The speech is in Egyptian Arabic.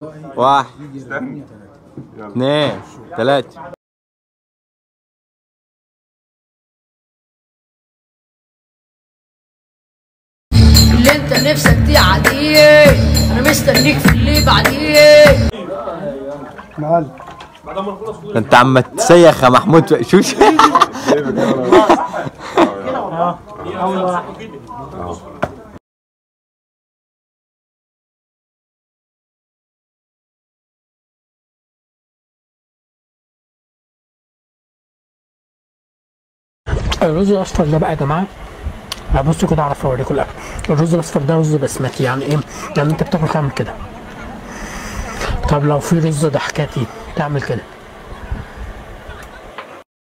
واحد استنى اثنين ثلاثة اللي انت نفسك دي عادية انا مستنيك في اللي بعديه ده انت عم تسيخ يا محمود شوش الرز الاصفر ده بقى يا جماعه بصوا كده اعرف اوريكم الاكل الرز الاصفر ده رز بسمتي يعني ايه يعني انت بتاكل تعمل كده طب لو في رز ضحكاتي تعمل كده